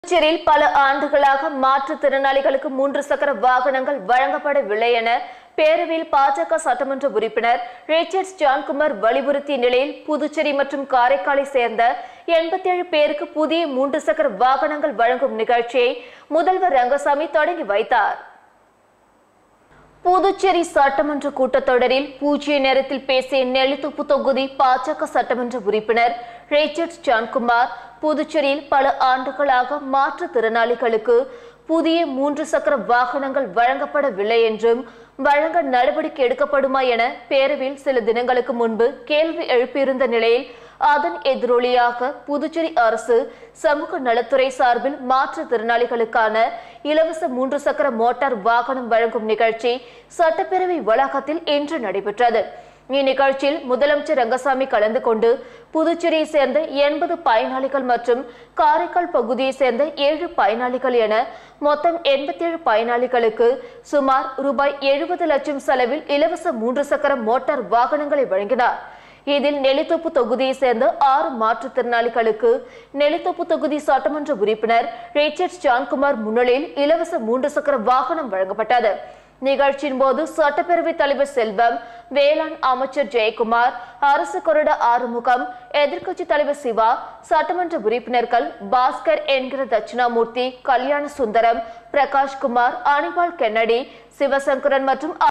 புதுச்சேரியில் பல ஆண்டுகளாக மாற்றுத்திறனாளிகளுக்கு மூன்று சக்கர வாகனங்கள் வழங்கப்படவில்லை என பேரவையில் பாஜக சட்டமன்ற உறுப்பினர் ரிச்சர்ட்ஸ் ஜான்குமார் வலியுறுத்திய நிலையில் புதுச்சேரி மற்றும் காரைக்காலை சேர்ந்த எண்பத்தேழு பேருக்கு புதிய மூன்று சக்கர வாகனங்கள் வழங்கும் நிகழ்ச்சியை முதல்வர் ரங்கசாமி தொடங்கி வைத்தார் புதுச்சேரி சட்டமன்ற கூட்டத்தொடரில் பூஜ்ய நேரத்தில் பேசிய நெல்லித்தோப்பு தொகுதி பாஜக சட்டமன்ற உறுப்பினர் ரிச்சர்ட்ஸ் ஜான்குமார் புதுச்சேரியில் பல ஆண்டுகளாக மாற்றுத்திறனாளிகளுக்கு புதிய மூன்று சக்கர வாகனங்கள் வழங்கப்படவில்லை என்றும் வழங்க நடவடிக்கை எடுக்கப்படுமா என பேரவையில் சில தினங்களுக்கு முன்பு கேள்வி எழுப்பியிருந்த நிலையில் அதன் எதிரொலியாக புதுச்சேரி அரசு சமூக நலத்துறை சார்பில் மாற்றுத்திறனாளிகளுக்கான இலவச மூன்று சக்கர மோட்டார் வாகனம் வழங்கும் நிகழ்ச்சி சட்டப்பேரவை வளாகத்தில் இன்று நடைபெற்றது இந்நிகழ்ச்சியில் முதலமைச்சர் ரங்கசாமி கலந்து கொண்டு புதுச்சேரியை சேர்ந்த எண்பது பயனாளிகள் மற்றும் காரைக்கால் பகுதியை சேர்ந்த ஏழு பயனாளிகள் என மொத்தம் எண்பத்தேழு பயனாளிகளுக்கு சுமார் ரூபாய் எழுபது லட்சம் செலவில் இலவச மூன்று சக்கர மோட்டார் வாகனங்களை வழங்கினார் இதில் நெல்லித்தோப்பு தொகுதியை சேர்ந்த ஆறு மாற்றுத்திறனாளிகளுக்கு நெல்லித்தோப்பு தொகுதி சட்டமன்ற உறுப்பினர் ரிச்சர்ட்ஸ் ஜான்குமார் முன்னிலையில் இலவச மூன்று சக்கர வாகனம் வழங்கப்பட்டது நிகழ்ச்சியின் போது சட்டப்பேரவைத் தலைவர் செல்வம் வேளாண் அமைச்சர் ஜெயக்குமார் அரசு கொறட ஆறுமுகம் எதிர்க்கட்சி தலைவர் சிவா சட்டமன்ற உறுப்பினர்கள் பாஸ்கர் என்கிற தட்சிணாமூர்த்தி கல்யாண சுந்தரம் பிரகாஷ்குமார் அனிபால் கென்னடி சிவசங்கரன் மற்றும்